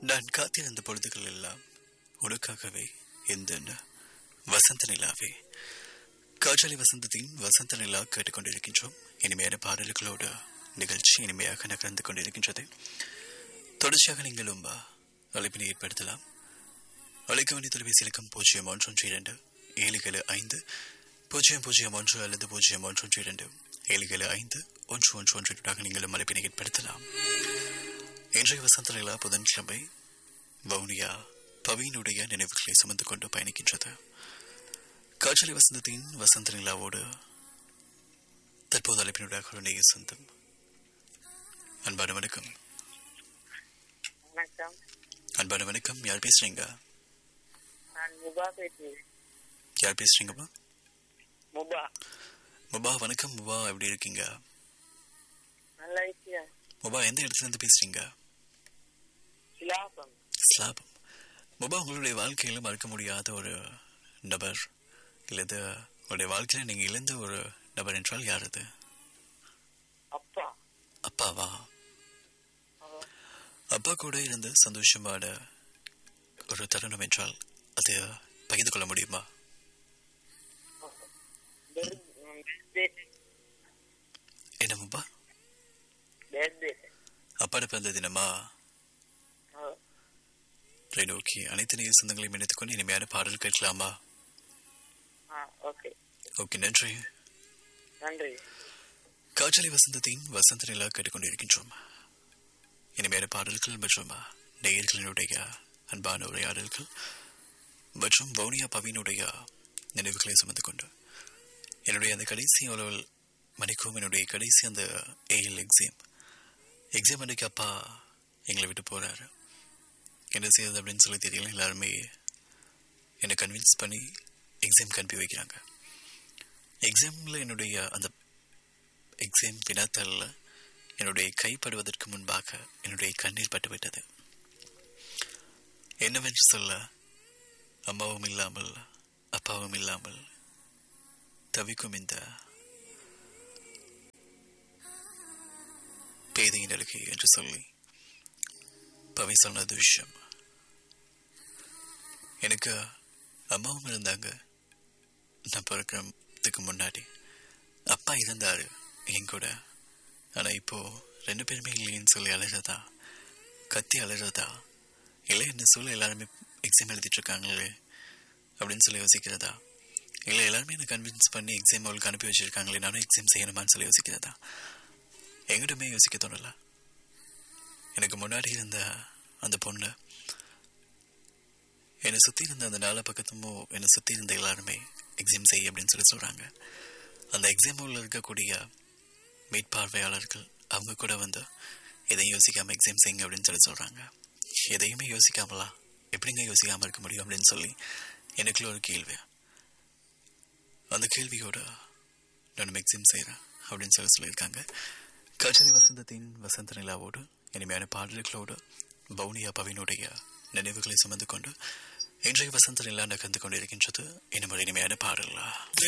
நான் காத்திருந்த பொழுதுகள் எல்லாம் உனக்காகவே இந்த வசந்த நிலாவே காற்றாலை வசந்தத்தின் வசந்த நிலா கேட்டுக்கொண்டிருக்கின்றோம் இனிமையான பாடல்களோடு நிகழ்ச்சி இனிமையாக நகர்ந்து கொண்டிருக்கின்றது தொடர்ச்சியாக நீங்களும் அழைப்பினை ஏற்படுத்தலாம் அழைக்க வேண்டிய தொலைபேசி இலக்கம் பூஜ்ஜியம் ஒன்று ஒன்று இரண்டு ஏழு ஏழு ஐந்து பூஜ்ஜியம் பூஜ்ஜியம் ஒன்று அல்லது பூஜ்ஜியம் ஒன்று ஒன்று இரண்டு ஏழு ஏழு ஐந்து ஒன்று ஒன்று ஒன்றாக நீங்களும் அழைப்பினை ஏற்படுத்தலாம் இன்றைய வசந்த நிலா புதன்கிழமை வவுனியா பவியினுடைய நினைவுகளை சுமந்து கொண்டு பயணிக்கின்றது காற்றலை வசந்தத்தின் வசந்த நிலாவோடு தற்போது அழைப்பினுடைய நேய சொந்தம் அன்பான வணக்கம் வணக்கம் அன்பான வணக்கம் யார் பேசுறீங்க நான் முபா பேசுறேன் யார் பேசுறீங்கப்பா முபா முபா வணக்கம் முபா எப்படி இருக்கீங்க நல்லா இருக்கியா முபா எந்த இடத்துல இருந்து பேசுறீங்க சிலாபம் ஸ்லாபம் முபா உங்களுடைய வாழ்க்கையில மறக்க முடியாத ஒரு நபர் இல்லது உங்களுடைய வாழ்க்கையில நீங்க இழந்த ஒரு நபர் என்றால் யார் அது அப்பா அப்பாவா அவ- அப்பா கூட இருந்த சந்தோஷமான ஒரு தருணம் என்றால் அது பகிர்ந்து கொள்ள முடியுமா birth- birthday என்ன முபா birthday. அப்பாட பிறந்த தினமா அவ ரைட் ஓகே அனைத்து நேய சொந்தங்களையும் இணைத்துக் கொண்டு இனிமையான பாடல் கேட்கலாமா ஆ ஓகே ஓகே நன்றி நன்றி காற்றலை வசந்தத்தின் வசந்த நிலா கேட்டுக்கொண்டிருக்கின்றோம் இனிமையான பாடல்கள் மற்றும் நேயர்களினுடைய அன்பான உரையாடல்கள் மற்றும் வவுனியா பவியினுடைய நினைவுகளை சுமந்து கொண்டு என்னுடைய அந்த கடைசி அளவில் மணிக்கும் என்னுடைய கடைசி அந்த ஏஎல் எக்ஸாம் எக்ஸாம் அன்றைக்கு அப்பா எங்களை விட்டு போறாரு என்ன செய்யுது அப்படின்னு சொல்லி தெரியல எல்லாருமே என்னை கன்வின்ஸ் பண்ணி எக்ஸாம்க்கு அனுப்பி வைக்கிறாங்க எக்ஸாமில் என்னுடைய அந்த எக்ஸாம் வினாத்தாளில் என்னுடைய கைப்படுவதற்கு முன்பாக என்னுடைய கண்ணீர் பட்டுவிட்டது என்னவென்று சொல்ல அம்மாவும் இல்லாமல் அப்பாவும் இல்லாமல் தவிக்கும் இந்த பேதையின் அழுகை என்று சொல்லி பவி சொன்னது விஷயம் எனக்கு அம்மாவும் இருந்தாங்க நான் பிறக்கிறதுக்கு முன்னாடி அப்பா இருந்தாரு என் கூட ஆனா இப்போ ரெண்டு பேருமே இல்லைன்னு சொல்லி அழுறதா கத்தி அழுறதா இல்லை என்ன சொல்ல எல்லாருமே எக்ஸாம் எழுதிட்டு இருக்காங்களே அப்படின்னு சொல்லி யோசிக்கிறதா இல்லை எல்லாருமே என்னை கன்வின்ஸ் பண்ணி எக்ஸாம் அவளுக்கு அனுப்பி வச்சிருக்காங்களே நானும் எக்ஸாம் செய்யணுமான்னு சொல்லி யோசிக்கிறதா எங்கிட்டுமே யோசிக்க தோணல எனக்கு முன்னாடி இருந்த அந்த பொண்ணு என்னை சுற்றி இருந்த அந்த நாலா பக்கத்துமோ என்னை சுற்றி இருந்த எல்லாருமே எக்ஸாம் செய்ய அப்படின்னு சொல்லி சொல்கிறாங்க அந்த எக்ஸாமில் இருக்கக்கூடிய மேற்பார்வையாளர்கள் அவங்க கூட வந்து எதையும் யோசிக்காம எக்ஸாம் செய்யுங்க அப்படின்னு சொல்லி சொல்கிறாங்க எதையுமே யோசிக்காமலா எப்படிங்க யோசிக்காமல் இருக்க முடியும் அப்படின்னு சொல்லி எனக்குள்ள ஒரு கேள்வி அந்த கேள்வியோட நான் எக்ஸாம் செய்கிறேன் அப்படின்னு சொல்லி சொல்லியிருக்காங்க கச்சனை வசந்தத்தின் வசந்த நிலாவோடு இனிமையான பாடல்களோடு பவுனியா பவினுடைய நினைவுகளை சுமந்து கொண்டு இன்றைய வசந்த நிலா நகர்ந்து கொண்டிருக்கின்றது இன்னும் ஒரு இனிமையான பாடலா